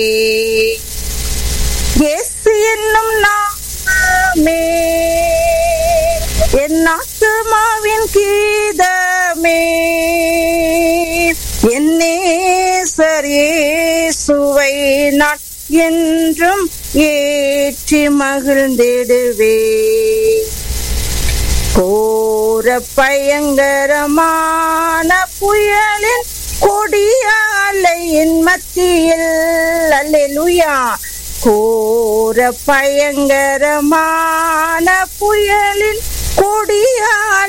இயேசு என்னும் நாமமே என் ஆத்துமாவின் கீதமே என்னேசர் இயேசுவை நான் என்றும் ஏற்றி மகிழ்ந்திடுவே கோர பயங்கரமான புயலின் கொடிய அலையின் மத்தியில் அல்லேலூயா கோர பயங்கரமான புயலின் கொடிய